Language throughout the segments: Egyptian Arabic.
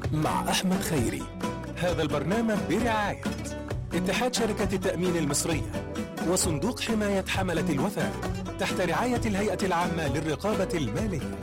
مع أحمد خيري هذا البرنامج برعاية اتحاد شركة التأمين المصرية وصندوق حماية حملة الوفاء تحت رعاية الهيئة العامة للرقابة المالية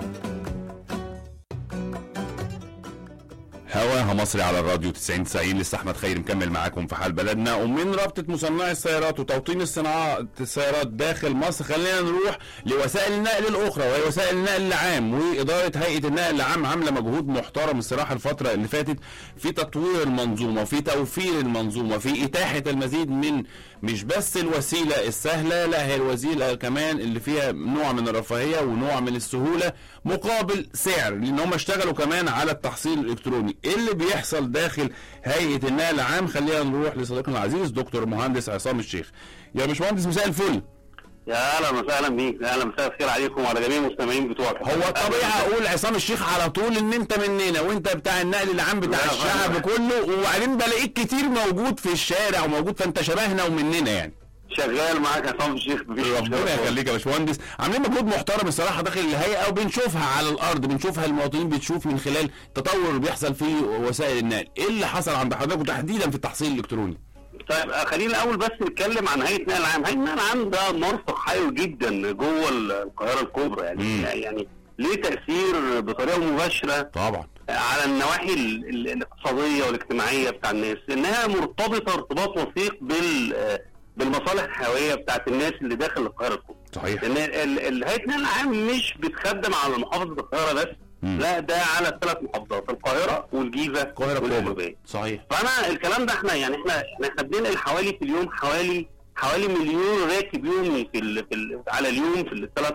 هواها مصري على الراديو 90 90 لسه احمد خير مكمل معاكم في حال بلدنا ومن رابطه مصنعي السيارات وتوطين الصناعات السيارات داخل مصر خلينا نروح لوسائل النقل الاخرى وهي وسائل النقل العام واداره هيئه النقل العام عامله مجهود محترم الصراحه الفتره اللي فاتت في تطوير المنظومه وفي توفير المنظومه في اتاحه المزيد من مش بس الوسيله السهله لا هي الوسيله كمان اللي فيها نوع من الرفاهيه ونوع من السهوله مقابل سعر لان هم اشتغلوا كمان على التحصيل الالكتروني ايه اللي بيحصل داخل هيئه النقل العام خلينا نروح لصديقنا العزيز دكتور مهندس عصام الشيخ يا باشمهندس مساء الفل يا اهلا وسهلا بيك يا اهلا مساء الخير عليكم وعلى جميع المستمعين بتوعك هو الطبيعي اقول عصام الشيخ على طول ان انت مننا وانت بتاع النقل العام بتاع لا، الشعب لا. كله وبعدين بلاقيك كتير موجود في الشارع وموجود فانت شبهنا ومننا يعني شغال معاك يا عصام الشيخ مفيش ربنا مشكلة. يخليك يا باشمهندس عاملين مجهود محترم الصراحه داخل الهيئه وبنشوفها على الارض بنشوفها المواطنين بتشوف من خلال التطور اللي بيحصل في وسائل النقل ايه اللي حصل عند حضرتك وتحديدا في التحصيل الالكتروني طيب آه، خلينا الاول بس نتكلم عن هيئه النقل العام هيئه النقل العام ده مرفق حيوي جدا جوه القاهره الكبرى يعني مم. يعني ليه تاثير بطريقه مباشره طبعا على النواحي ال- ال- الاقتصاديه والاجتماعيه بتاع الناس لانها مرتبطه ارتباط وثيق بال آه، بالمصالح الحيويه بتاعت الناس اللي داخل القاهره الكبرى صحيح لان ال- ال- هيئه النقل العام مش بتخدم على محافظه القاهره بس مم. لا ده على الثلاث محافظات القاهره والجيزه القاهره الكبرى والقليوبيه صحيح فانا الكلام ده احنا يعني احنا احنا إحنا بننقل حوالي في اليوم حوالي حوالي مليون راكب يومي في ال في ال على اليوم في الثلاث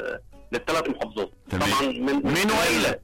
للثلاث محافظات تمام. طبعا من من وإلى؟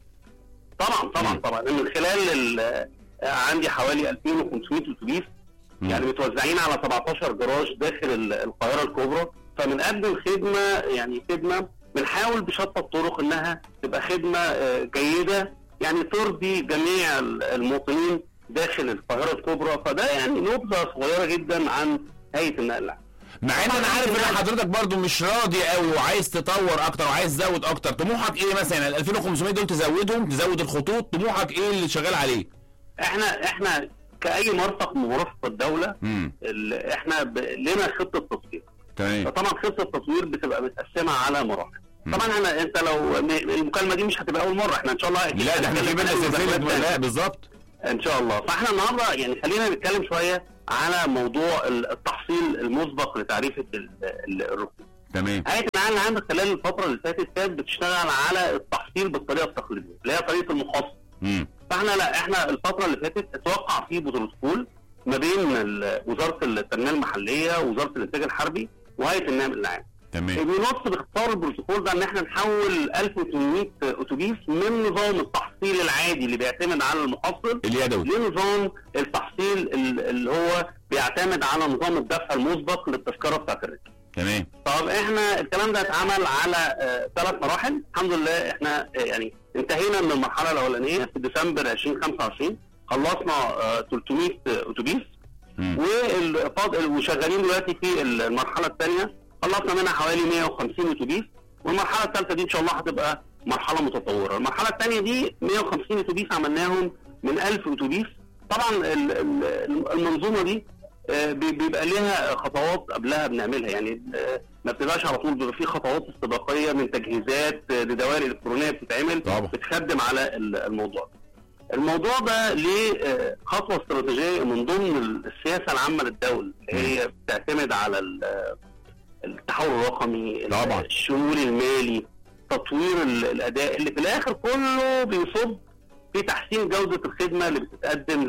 طبعا طبعا مم. طبعا من خلال ال- عندي حوالي 2500 اتوبيس مم. يعني متوزعين على 17 جراج داخل ال- القاهره الكبرى فبنقدم خدمه يعني خدمه بنحاول بشتى الطرق انها تبقى خدمه آه، جيده يعني ترضي جميع ال- المواطنين داخل القاهره الكبرى فده يعني نبذه صغيره جدا عن هيئه النقل العام. مع ان انا عارف ان حضرتك برضو مش راضي قوي وعايز تطور اكتر وعايز تزود اكتر طموحك ايه مثلا ال 2500 دول تزودهم تزود الخطوط طموحك ايه اللي شغال عليه احنا احنا كاي مرفق من مرافق الدوله امم ال- احنا ب... لنا خطه تطوير تمام فطبعا خطه التطوير بتبقى متقسمه على مراحل مم. طبعا احنا انت لو م- المكالمه دي مش هتبقى اول مره احنا ان شاء الله أكيد لا ده احنا في هنتكلم بينا عن سلسله المداخلات لا تاني. بالظبط ان شاء الله فاحنا النهارده يعني خلينا نتكلم شويه على موضوع ال- التحصيل المسبق لتعريفه ال- ال- الركود تمام هيئه النقل العام خلال الفتره اللي فاتت كانت بتشتغل على التحصيل بالطريقه التقليديه اللي هي طريقه المخصص امم فاحنا لا احنا الفتره اللي فاتت اتوقع في بروتوكول ما بين ال- وزاره التنميه المحليه ووزاره الانتاج الحربي وهيئه النقل العام تمام بينص باختصار البروتوكول ده ان احنا نحول 1800 اتوبيس من نظام التحصيل العادي اللي بيعتمد على المحصل اليدوي لنظام التحصيل ال- اللي هو بيعتمد على نظام الدفع المسبق للتذكره بتاعت الركب. تمام طب احنا الكلام ده اتعمل على ثلاث مراحل الحمد لله احنا آه، يعني انتهينا من المرحله الاولانيه في ديسمبر 2025 خلصنا آه، 300 اتوبيس مم. والفاضل وشغالين دلوقتي في المرحله الثانيه خلصنا منها حوالي 150 اتوبيس والمرحله الثالثه دي ان شاء الله هتبقى مرحله متطوره المرحله الثانيه دي 150 اتوبيس عملناهم من 1000 اتوبيس طبعا ال- ال- المنظومه دي آه، بي- بيبقى ليها خطوات قبلها بنعملها يعني آه، ما بتبقاش على طول بيبقى في خطوات استباقيه من تجهيزات آه، لدوائر الكترونيه بتتعمل طبعا. بتخدم على ال- الموضوع ده. الموضوع ده ليه آه، خطوه استراتيجيه من ضمن السياسه العامه للدوله اللي هي بتعتمد على ال- التحول الرقمي طبعا. الشمول المالي تطوير ال- الاداء اللي في الاخر كله بيصب في تحسين جوده الخدمه اللي بتتقدم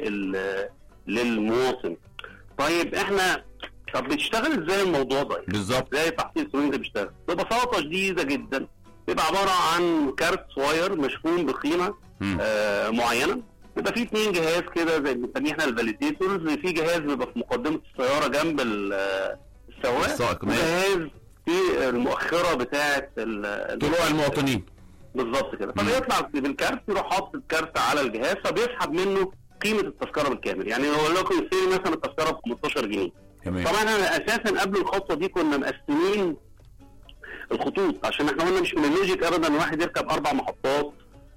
لل- للمواطن. طيب احنا طب بتشتغل ازاي الموضوع ده؟ بالظبط ازاي التحصيل الالكتروني ده بيشتغل؟ ببساطه شديده جدا بيبقى عباره عن كارت صغير مشحون بقيمه مم. آه معينه بيبقى فيه اثنين جهاز كده زي اللي بنسميه احنا الفاليديتورز في جهاز بيبقى في مقدمه السياره جنب ال- السواق السائق، ماشي. وجهاز في المؤخره بتاعه ال- طلوع المواطنين بالظبط كده مم. فبيطلع بالكارت يروح حاطط الكارت على الجهاز فبيسحب منه قيمه التذكره بالكامل يعني لو لكم يشتري مثلا التذكره ب 15 جنيه تمام طبعا احنا اساسا قبل الخطوه دي كنا مقسمين الخطوط عشان احنا قلنا مش من اللوجيك ابدا ان واحد يركب اربع محطات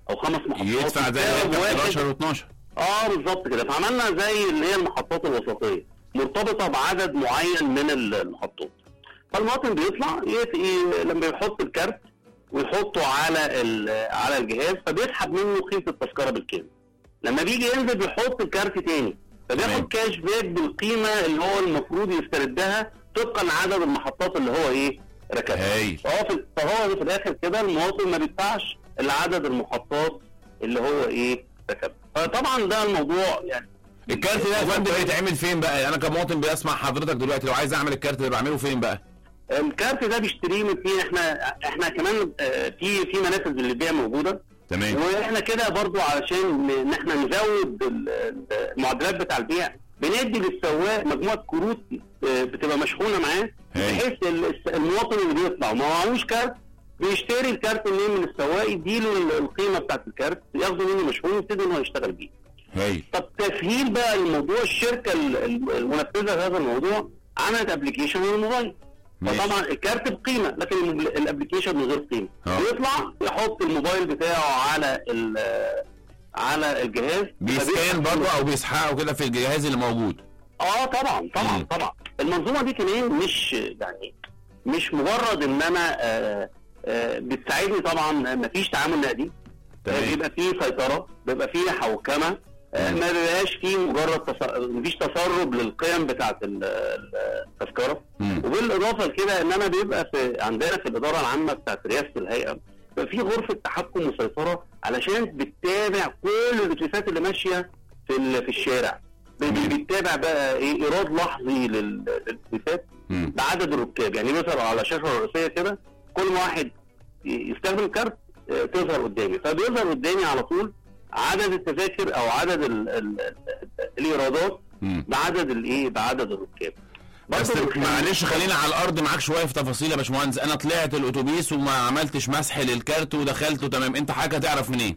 او خمس محطات يدفع زي بسبب ما واحد 11 و12 اه بالظبط كده فعملنا زي اللي هي المحطات الوسطيه مرتبطه بعدد معين من المحطات فالمواطن بيطلع يت- ي- لما يحط الكارت ويحطه على ال- على الجهاز فبيسحب منه قيمه التذكره بالكامل لما بيجي ينزل بيحط الكارت تاني تمام. فبياخد كاش باك بالقيمه اللي هو المفروض يستردها طبقا لعدد المحطات اللي هو ايه ركبها هايل فهو في فهو في الاخر كده المواطن ما بيدفعش الا عدد المحطات اللي هو ايه ركبها فطبعا ده الموضوع يعني الكارت ده يا فندم بيتعمل فين بقى انا كمواطن بيسمع حضرتك دلوقتي لو عايز اعمل الكارت ده بعمله فين بقى الكارت ده بيشتريه من فين احنا احنا كمان آه، في في منافذ للبيع موجوده تمام واحنا كده برضو علشان ان احنا نزود ال- ال- المعدلات بتاع البيع بندي للسواق مجموعه كروت آه، بتبقى مشحونه معاه هاي. بحيث ال- الس- المواطن اللي بيطلع وما معهوش كارت بيشتري الكارت منين من السواق يديله ال- القيمه بتاعت الكارت ياخده منه مشحون ويبتدي ان هو يشتغل بيه. هايل طب تسهيل بقى الموضوع الشركه ال- ال- المنفذه لهذا الموضوع عملت ابلكيشن للموبايل ماشي. فطبعا الكارت بقيمه لكن الم- الابلكيشن من غير قيمه آه. يطلع يحط الموبايل بتاعه على ال- على الجهاز بيسكان فبيسحب- برضه او بيسحقه كده في الجهاز اللي موجود اه طبعا طبعا مم. طبعا المنظومه دي كمان مش يعني مش مجرد ان انا آه آه بتساعدني طبعا مفيش تعامل نقدي آه، تمام بيبقى فيه سيطره بيبقى فيه حوكمه آه، مم. ما بيبقاش فيه مجرد تص... مفيش تسرب للقيم بتاعه ال- ال- التذكره مم. وبالاضافه لكده ان انا بيبقى في عندنا في الاداره العامه بتاعت رئاسه الهيئه بيبقى في غرفه تحكم وسيطره علشان بتتابع كل الاتوبيسات اللي ماشيه في ال- في الشارع بي- مم. بيتابع بقى ايه ايراد لحظي لل- للاتوبيسات مم. بعدد الركاب يعني مثلا على الشاشه الرئيسيه كده كل ما واحد ي- يستخدم الكارت آه، تظهر قدامي فبيظهر قدامي على طول عدد التذاكر او عدد ال ال ال الايرادات مم. بعدد الايه بعدد الركاب بس برضه بتخلي- معلش خلينا على الارض معاك شويه في تفاصيل يا باشمهندس انا طلعت الاتوبيس وما عملتش مسح للكارت ودخلته تمام انت حاجه تعرف منين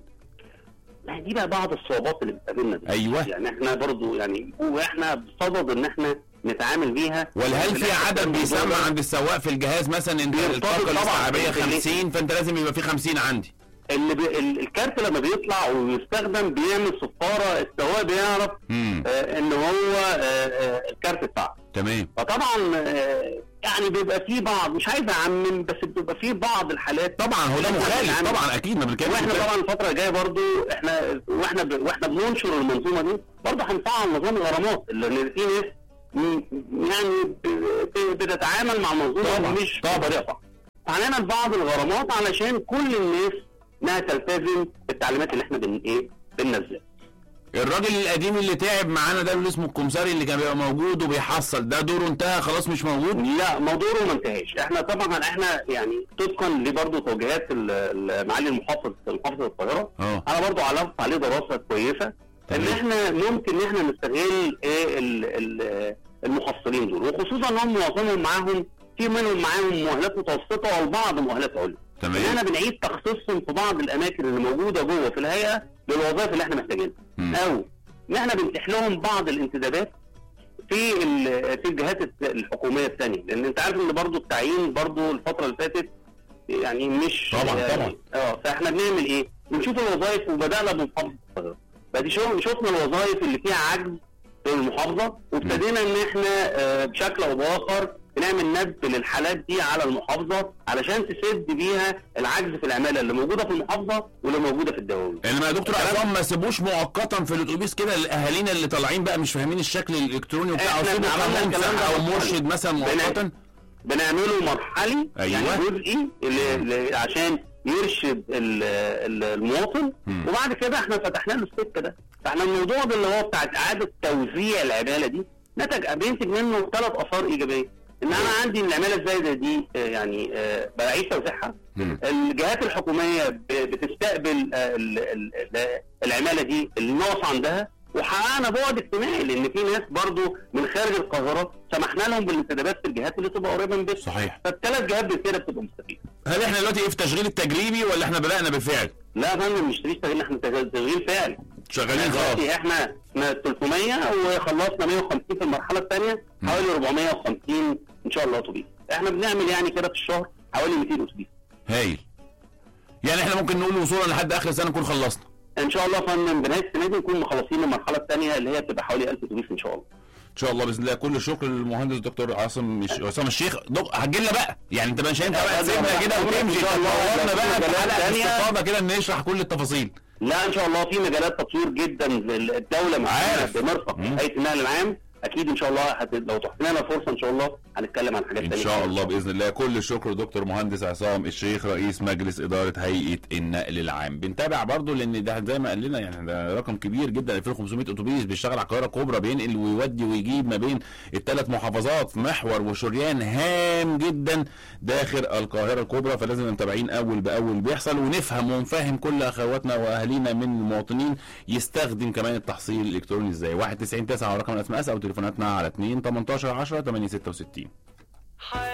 ما هي دي بقى بعض الصعوبات اللي بتقابلنا دي. أيوة. يعني احنا برضو يعني واحنا بصدد ان احنا نتعامل بيها ولا هل في بالآخر عدد الموضوع بيسمع ده عند السواق في الجهاز مثلا انت بيرتبط الطاقه طبعاً الاستيعابيه بالليل. 50 فانت لازم يبقى في 50 عندي اللي بي ال- الكارت لما بيطلع ويستخدم بيعمل صفاره السواق بيعرف امم آه ان هو آه آه الكارت بتاعه تمام فطبعا آه يعني بيبقى في بعض مش عايز اعمم بس بيبقى في بعض الحالات طبعا هو ده إحنا مخالف بنعمل- طبعا اكيد ما بنتكلمش واحنا في كده. طبعا الفتره الجايه برضو احنا واحنا ب... واحنا بننشر المنظومه دي برضو هنفعل نظام الغرامات لان في ناس م- يعني ب... ب... بتتعامل مع المنظومه طبعاً، مش طبعاً. بطريقه صح هنعمل بعض الغرامات علشان كل الناس انها تلتزم بالتعليمات اللي احنا بن ايه بننزلها الراجل القديم اللي تعب معانا ده اللي اسمه الكمساري اللي كان بيبقى موجود وبيحصل ده دوره انتهى خلاص مش موجود لا موضوعه ما انتهاش احنا طبعا احنا يعني طبقا لبرضه توجيهات ال- ال- معالي المحافظ محافظه القاهره اه انا برضو علمت عليه دراسه كويسه ان تمام. احنا ممكن ان احنا نستغل ايه ال- ال- المحصلين دول وخصوصا ان هم معظمهم معاهم في منهم معاهم مؤهلات متوسطه والبعض مؤهلات عليا ان تمام احنا بنعيد تخصيصهم في بعض الاماكن اللي موجوده جوه في الهيئه للوظائف اللي احنا محتاجينها مم. او ان احنا بنتيح لهم بعض الانتدابات في ال- في الجهات الت- الحكوميه الثانيه لان انت عارف ان برضو التعيين برضو الفتره اللي فاتت يعني مش طبعاً، يعني طبعاً. اه فاحنا بنعمل ايه؟ بنشوف الوظائف وبدانا بمحافظه القاهره بعد شو شفنا الوظائف اللي فيها عجز في المحافظه وابتدينا ان احنا آه، بشكل او باخر بنعمل ندب للحالات دي على المحافظه علشان تسد بيها العجز في العماله اللي موجوده في المحافظه واللي موجوده في الدواوين. انما يا دكتور الكلام- عصام ما سيبوش مؤقتا في الاتوبيس كده الاهالينا اللي طالعين بقى مش فاهمين الشكل الالكتروني وبتاع إحنا سيبوا عملنا قانون الكلام ده او مرحلي. مرشد مثلا مؤقتا بنعمله مرحلي أيوة. يعني جزئي اللي اللي عشان يرشد ال- ال- المواطن مم. وبعد كده احنا فتحنا له السكه ده فاحنا الموضوع ده اللي هو بتاعت اعاده توزيع العماله دي نتج بينتج منه ثلاث اثار ايجابيه ان انا عندي العماله الزايده دي آه، يعني آه، بعيد توزيعها مم. الجهات الحكوميه ب- بتستقبل آه، ال- ال- ال- العماله دي اللي ناقص عندها وحققنا بعد اجتماعي لان في ناس برضو من خارج القاهره سمحنا لهم بالانتدابات في الجهات اللي تبقى قريبه من بيتهم صحيح فالثلاث جهات كده بتبقى مستفيده هل احنا دلوقتي ايه في تشغيل التجريبي ولا احنا بدانا بالفعل لا يا فندم مش تشتغل احنا تشغيل فعلي شغالين خلاص دلوقتي احنا احنا 300 وخلصنا 150 في المرحله الثانيه حوالي 450 ان شاء الله اتوبيس احنا بنعمل يعني كده في الشهر حوالي 200 اتوبيس هايل يعني احنا ممكن نقول وصولا لحد اخر السنه نكون خلصنا ان شاء الله يا فندم بنهايه السنه دي نكون مخلصين المرحله الثانيه اللي هي بتبقى حوالي 1000 اتوبيس ان شاء الله ان شاء الله باذن الله كل الشكر للمهندس دكتور عاصم مش... عصام الشيخ دك... هتجي لنا بقى يعني انت مش هينفع بقى تسيبنا كده وتمشي إن شاء الله. تنورنا بقى في مجالات حلقه تانية. استفاضه كده نشرح كل التفاصيل لا ان شاء الله في مجالات تطوير جدا الدوله عارف. بمرفق مم. هيئه النقل العام اكيد ان شاء الله هت... لو تحت لنا فرصه ان شاء الله هنتكلم عن حاجات ان تانية شاء الله باذن الله كل الشكر دكتور مهندس عصام الشيخ رئيس مجلس اداره هيئه النقل العام بنتابع برضو لان ده زي ما قال لنا يعني ده رقم كبير جدا 2500 اتوبيس بيشتغل على القاهره الكبرى بينقل ويودي ويجيب ما بين الثلاث محافظات محور وشريان هام جدا داخل القاهره الكبرى فلازم نبقى متابعين اول باول بيحصل ونفهم ونفهم كل اخواتنا واهالينا من المواطنين يستخدم كمان التحصيل الالكتروني ازاي 1 90 9 رقم الاس ام اس او تليفوناتنا على 2 18 10 8 66